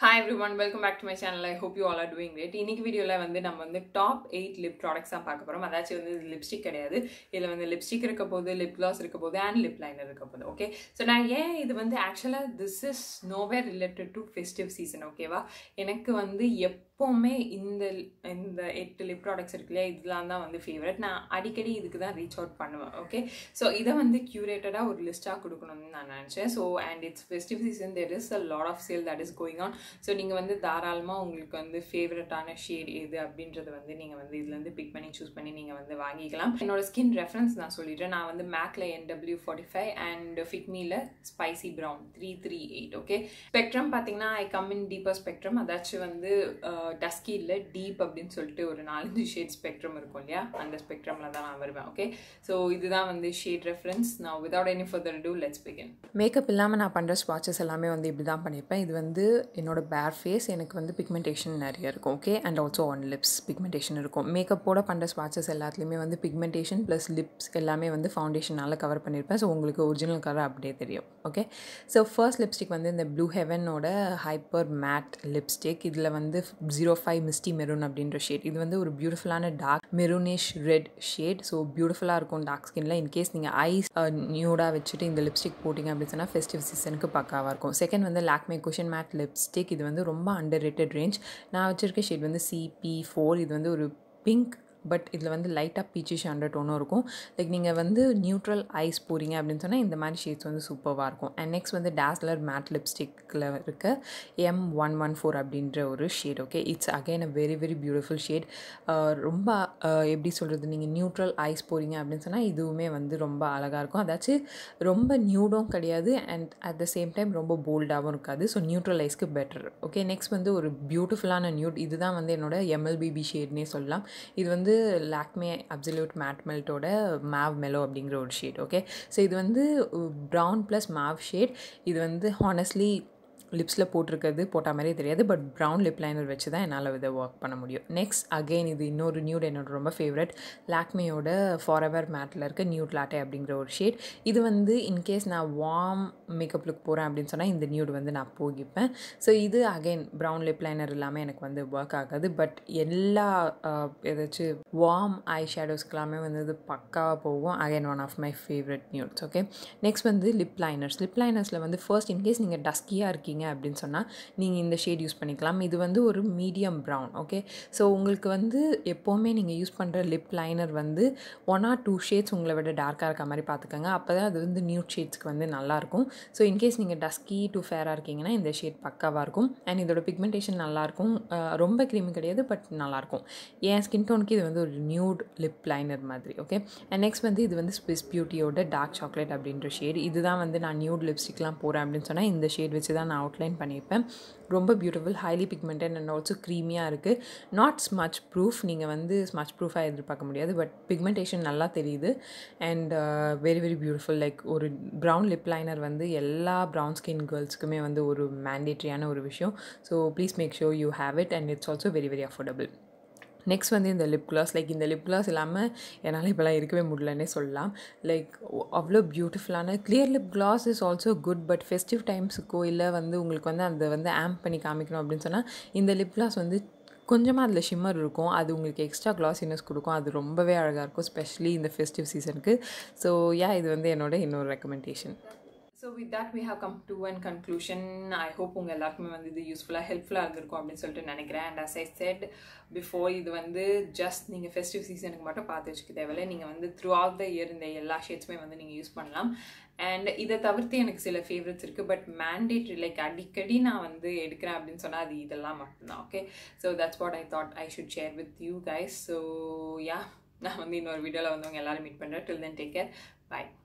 hi everyone welcome back to my channel I hope you all are doing great இன்னைக்கு வீடியோவில் வந்து நம்ம வந்து டாப் எயிட் லிப் ப்ராடக்ட்ஸ் தான் பார்க்க போகிறோம் அதாச்சும் வந்து இது லிப்ஸ்டிக் கிடையாது இதில் வந்து லிப்ஸ்டிக் இருக்க போது லிப் கிளாஸ் இருக்க போது அண்ட் லிப் லைனர் இருக்க போது ஓகே ஸோ நான் ஏன் இது வந்து ஆக்சுவலாக this is nowhere related to festive season ஓகேவா எனக்கு வந்து எப்போவுமே இந்த இந்த எட்டு லிப் ப்ராடக்ட்ஸ் இருக்கு இல்லையா இதெல்லாம் தான் வந்து ஃபேவரட் நான் அடிக்கடி இதுக்கு தான் ரீச் அவுட் பண்ணுவேன் ஓகே ஸோ இதை வந்து க்யூரேட்டடாக ஒரு லிஸ்ட்டாக கொடுக்கணும்னு நான் நினச்சேன் so and it's festive season there is a lot of sale that is going on so நீங்கள் வந்து தாராளமாக உங்களுக்கு வந்து ஃபேவரட்டான ஷேட் எது அப்படின்றத வந்து நீங்கள் வந்து இதுலேருந்து பிக் பண்ணி சூஸ் பண்ணி நீங்கள் வந்து வாங்கிக்கலாம் என்னோட ஸ்கின் ரெஃபரன்ஸ் நான் சொல்லிடுறேன் நான் வந்து மேக்ல என்டபிள்யூ ஃபார்ட்டி ஃபைவ் அண்ட் ஃபிக்மியில் spicy brown three three eight okay spectrum பார்த்தீங்கன்னா I come in deeper spectrum அதாச்சும் வந்து டஸ்கி இல்லை டீப் அப்படின்னு சொல்லிட்டு ஒரு நாலஞ்சு ஷேட் ஸ்பெக்ட்ரம் இருக்கும் இல்லையா அந்த ஸ்பெக்ட்ரமில் தான் நான் வருவேன் ஓகே ஸோ இதுதான் வந்து ஷேட் ரெஃபரன்ஸ் நான் without any further do let's begin makeup இல்லாமல் நான் பண்ணுற ஸ்வாட்சஸ் எல்லாமே வந்து இப்படி தான் பண்ணியிருப்பேன் இது வந்து என்னோட பேர் ஃபேஸ் எனக்கு வந்து பிக்மெண்டேஷன் நிறைய இருக்கும் okay and also on lips pigmentation இருக்கும் மேக்கப்போட பண்ணுற ஸ்வாட்சஸ் எல்லாத்துலேயுமே வந்து பிக்மெண்டேஷன் ப்ளஸ் லிப்ஸ் எல்லாமே வந்து ஃபவுண்டேஷனால் கவர் பண்ணியிருப்பேன் ஸோ உங்களுக்கு ஒரிஜினல் கலர் அப்படியே தெரியும் ஓகே ஸோ ஃபர்ஸ்ட் லிப்ஸ்டிக் வந்து இந்த ப்ளூ ஹெவனோட ஹைப்பர் மேட் லிப்ஸ்டிக் இதில் வந்து ஜீரோ ஃபைவ் மிஸ்டி மெரூன் அப்படின்ற ஷேட் இது வந்து ஒரு பியூட்டிஃபுல்லான dark maroonish red shade so பியூட்டிஃபுல்லாக இருக்கும் டார்க் ஸ்கின்ல இன்கேஸ் நீங்கள் ஐஸ் நியூடாக வச்சுட்டு இந்த லிப்ஸ்டிக் போட்டிங்க அப்படின்னு சொன்னால் ஃபெஸ்டிவ் சீசனுக்கு பக்காவாக இருக்கும் செகண்ட் வந்து லாக்மே குஷன் மேட் லிப்ஸ்டிக் இது வந்து ரொம்ப அண்டர் ரேட்டட் ரேஞ்ச் நான் வச்சுருக்க ஷேட் வந்து சிபி ஃபோர் இது வந்து ஒரு பிங்க் பட் இதில் வந்து லைட்டாக பீச்சிஷ் அண்டர் டோனும் இருக்கும் லைக் நீங்கள் வந்து நியூட்ரல் ஐஸ் போகிறீங்க அப்படின்னு சொன்னால் இந்த மாதிரி ஷேட்ஸ் வந்து சூப்பராக இருக்கும் அண்ட் நெக்ஸ்ட் வந்து டேஸ்லர் மேட் லிப்ஸ்டிக்கில் இருக்க எம் ஒன் ஒன் ஃபோர் அப்படின்ற ஒரு shade okay it's again a very very beautiful shade ரொம்ப எப்படி சொல்கிறது நீங்கள் நியூட்ரல் ஐஸ் போகிறீங்க அப்படின்னு சொன்னால் இதுவுமே வந்து ரொம்ப அழகாக இருக்கும் அதாச்சும் ரொம்ப நியூடும் கிடையாது and at the same time ரொம்ப போல்டாகவும் இருக்காது ஸோ நியூட்ரல் ஐஸ்க்கு பெட்டர் ஓகே நெக்ஸ்ட் வந்து ஒரு பியூட்டிஃபுல்லான நியூட் இதுதான் வந்து என்னோட எம்எல்பிபி ஷேட்னே சொல்லலாம் இது வந்து லாக்மே அப்சல்யூட் மேட் மெல்ட்டோட மேவ் மெலோ அப்படிங்கிற ஒரு ஷேட் ஓகே ஸோ இது வந்து ப்ரௌன் ப்ளஸ் மேவ் ஷேட் இது வந்து ஹானஸ்ட்லி லிப்ஸில் போட்டிருக்கிறது போட்டால் மாதிரியே தெரியாது பட் ப்ரௌன் லிப் லைனர் வச்சு தான் என்னால் இதை ஒர்க் பண்ண முடியும் நெக்ஸ்ட் அகெயின் இது இன்னொரு நியூட் என்னோட ரொம்ப ஃபேவரட் லாக்மேயோட ஃபார் எவர் மேட்டில் இருக்க நியூட் லாட்டே அப்படிங்கிற ஒரு ஷேட் இது வந்து இன்கேஸ் நான் வார்ம் மேக்கப் லுக் போகிறேன் அப்படின்னு சொன்னால் இந்த நியூட் வந்து நான் போகிப்பேன் ஸோ இது அகெயின் ப்ரௌன் லிப் லைனர் இல்லாமல் எனக்கு வந்து ஒர்க் ஆகாது பட் எல்லா ஏதாச்சும் வார்ம் ஐ ஷேடோஸ்க்கெல்லாமே வந்து இது பக்காவாக போகும் again one of my favourite nudes okay next வந்து லிப் லைனர்ஸ் லிப் லைனர்ஸில் வந்து ஃபர்ஸ்ட் இன்கேஸ் நீங்கள் டஸ்கியாக இருக்கீங்க அப்படின்னு சொன்னால் நீங்கள் இந்த ஷேட் யூஸ் பண்ணிக்கலாம் இது வந்து ஒரு மீடியம் ப்ரௌன் ஓகே ஸோ உங்களுக்கு வந்து எப்போவுமே நீங்கள் யூஸ் பண்ணுற லிப் லைனர் வந்து ஒன் ஆர் டூ ஷேட்ஸ் உங்களை விட டார்க்காக இருக்க மாதிரி பார்த்துக்கோங்க அப்போ தான் அது வந்து நியூட் ஷேட்ஸ்க்கு வந்து நல்லாயிருக்கும் ஸோ இன்கேஸ் நீங்கள் டஸ்கி டு ஃபேராக இருக்கீங்கன்னா இந்த ஷேட் பக்காவாக இருக்கும் அண்ட் இதோட பிக்மெண்டேஷன் நல்லாயிருக்கும் ரொம்ப க்ரீமி கிடையாது பட் நல்லாயிருக்கும் என் ஸ்கின் டோனுக்கு இது வந்து ஒரு நியூட் லிப் லைனர் மாதிரி ஓகே அண்ட் நெக்ஸ்ட் வந்து இது வந்து ஸ்விஸ் பியூட்டியோட டார்க் சாக்லேட் அப்படின்ற ஷேட் இதுதான் வந்து நான் நியூட் லிப்ஸ்டிக்லாம் போகிறேன் அப்படின்னு சொன்னால் இந்த ஷேட் வச்சு தான் நான் அவுட்லைன் பண்ணியிருப்பேன் ரொம்ப beautiful highly pigmented and also க்ரீமியாக இருக்குது நாட் ஸ்மச் ப்ரூஃப் நீங்கள் வந்து ஸ்மச் ப்ரூஃபாக எதிர்பார்க்க முடியாது பட் பிக்மெண்டேஷன் நல்லா தெரியுது and very very beautiful like ஒரு ப்ரௌன் லிப் லைனர் வந்து எல்லா ப்ரௌன் ஸ்கின் கேர்ள்ஸ்க்குமே வந்து ஒரு மேண்டேட்ரியான ஒரு விஷயம் so please make sure you have it and it's also very very affordable next வந்து இந்த லிப் கிளாஸ் லைக் இந்த லிப் கிளாஸ் இல்லாமல் என்னால் இப்போலாம் இருக்கவே முடியலன்னே சொல்லலாம் லைக் அவ்வளோ பியூட்டிஃபுல்லான clear lip gloss is also good but festive டைம்ஸுக்கோ இல்லை வந்து உங்களுக்கு வந்து அந்த வந்து ஆம்ப் பண்ணி காமிக்கணும் அப்படின்னு சொன்னால் இந்த லிப் கிளாஸ் வந்து கொஞ்சமாக அதில் ஷிம்மர் இருக்கும் அது உங்களுக்கு எக்ஸ்ட்ரா கிளாஸினஸ் கொடுக்கும் அது ரொம்பவே அழகாக இருக்கும் ஸ்பெஷலி இந்த ஃபெஸ்டிவ் சீசனுக்கு ஸோ யா இது வந்து என்னோட இன்னொரு recommendation so with that we have come to an conclusion I hope உங்கள் எல்லாருக்குமே வந்து இது யூஸ்ஃபுல்லாக ஹெல்ப்ஃபுல்லாக இருந்திருக்கும் அப்படின்னு சொல்லிட்டு நினைக்கிறேன் and as I said before இது வந்து ஜஸ்ட் நீங்கள் ஃபெஸ்டிவ் சீசனுக்கு மட்டும் பார்த்து வச்சுக்க தேவையில்லை நீங்கள் வந்து த்ரூ அவுட் த இயர் இந்த எல்லா ஷேட்ஸுமே வந்து நீங்கள் யூஸ் பண்ணலாம் அண்ட் இதை தவிர்த்து எனக்கு சில ஃபேவரட்ஸ் இருக்குது பட் மேண்டேட்ரி லைக் அடிக்கடி நான் வந்து எடுக்கிறேன் அப்படின்னு சொன்னால் அது இதெல்லாம் மட்டும்தான் okay so that's what I thought I should share with you guys so yeah நான் வந்து இன்னொரு வீடியோவில் வந்து உங்கள் எல்லோரும் மீட் பண்ணுறேன் டில் தென் டேக் கேர் பாய்